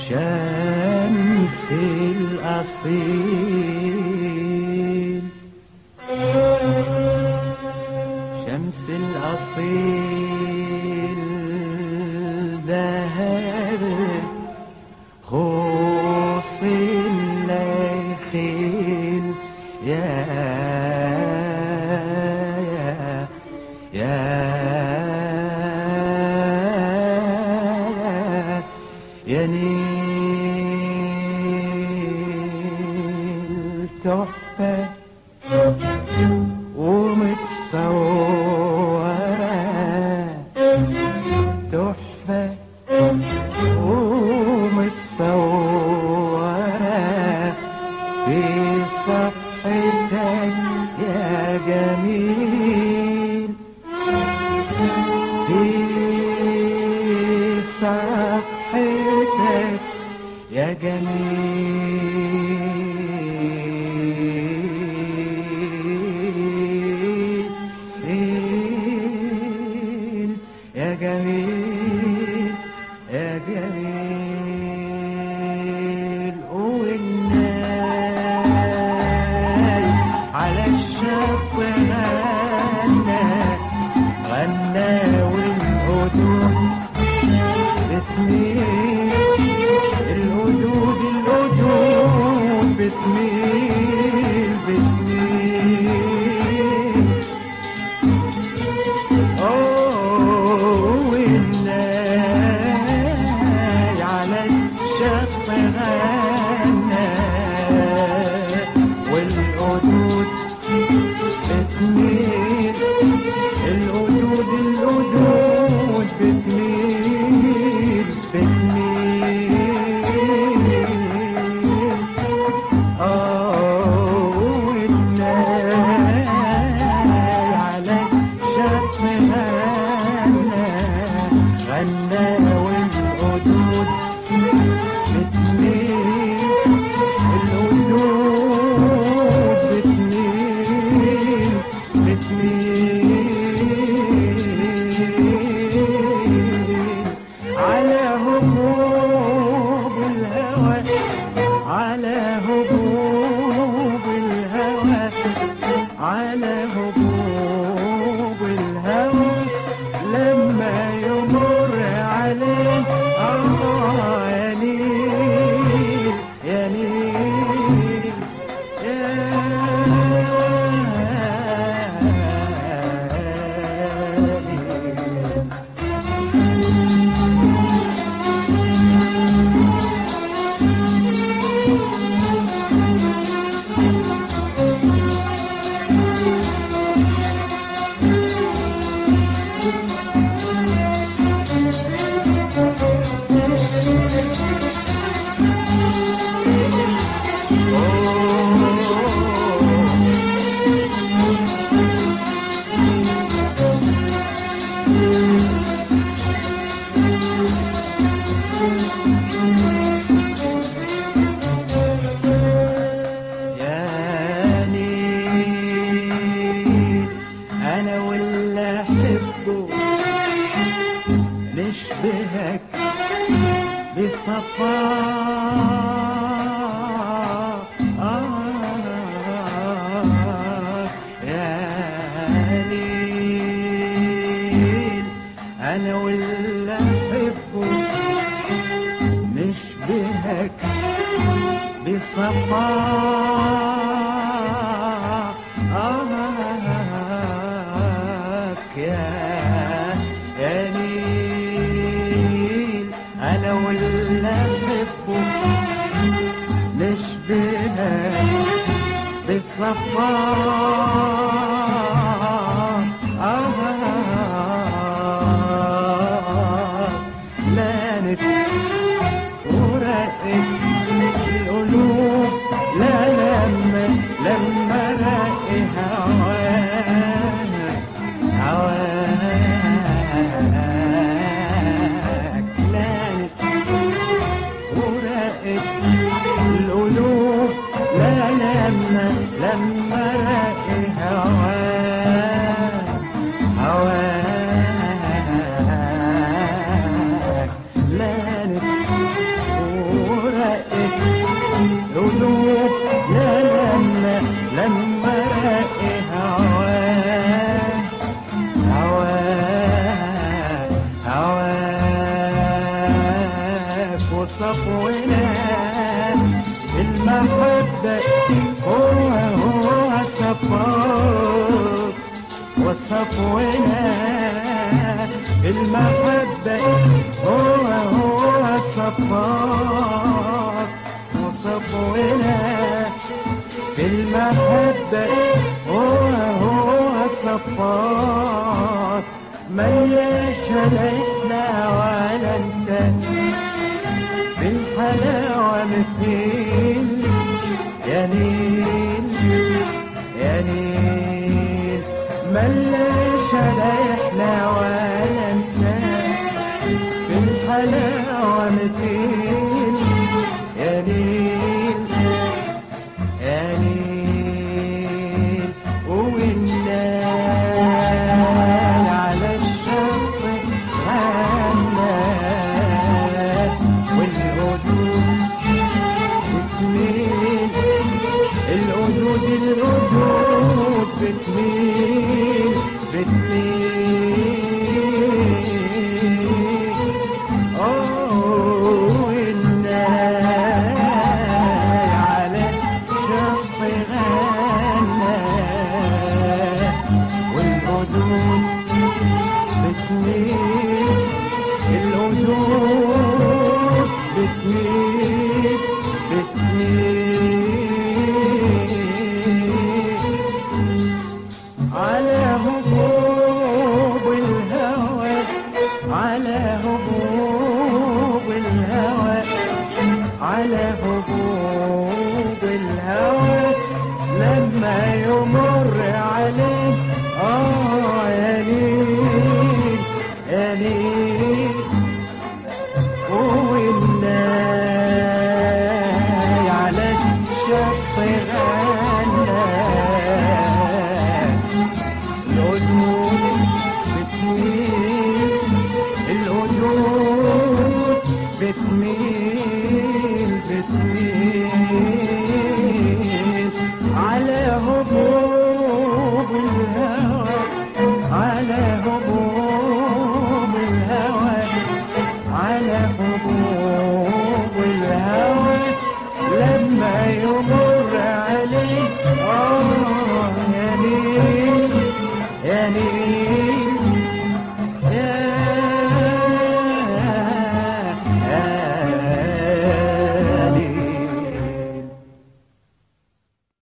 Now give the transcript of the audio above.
شمس الأصيل شمس الأصيل ذهبت خوص الليخيل يا يا يا يا نيل تحفة ومتصورة تحفة ومتصورة في صفحتك يا جميل في صفحتك يا جميل يا جميل يا جميل والناي على الشط غنى غنى والهدوء بتميل الهدود الهدود بتميل بتميل أوه والناي على الشط غنى والهدود بتميل القدود القدود بتميل بتميل اه والناي على شط غنى غنى والقدود بتميل القدود بتميل بتميل على هبوب الهوى على هبوب الهوى على هبوب الهوى لما يمر عليه آه يا نيل يا نيل يا نيل يا نيل انا واللي احبه نشبهك بصفاء آه يا نيل انا واللي احبه نشبهك بصفاء آهك يا يا نيل أنا واللي أحبه نشبهك بالصفاء آهك لا نتفق ورقت القلوب لا لما لما رقي هواك هواك لانت ورقت القلوب لا لما لما رقي هواك هواك لانت وصفونا المحبة هو هو الصفار وصفونا المحبة هو هو الصفار وصفونا في المحبة هو هو الصفار مليش علينا ولا انت بالحلاوة مثيل يا نيل يا نيل مليش علينا ولا انت بالحلاوة مثيل يا نيل يا نيل والنال على الشط غنى والهدوء بتميل القدود القدود بتميل بتميل أوه الناي على شط غنى والقدود بتميل القدود بتميل بتميل على هبوب الهوى على هبوب الهوى على هبوب الهوى لما يمر عليك اه يا نيل يا نيل والناي على الشط غنى القدود بتميل القدود بتميل بتميل على هبوب الهوى على هبوب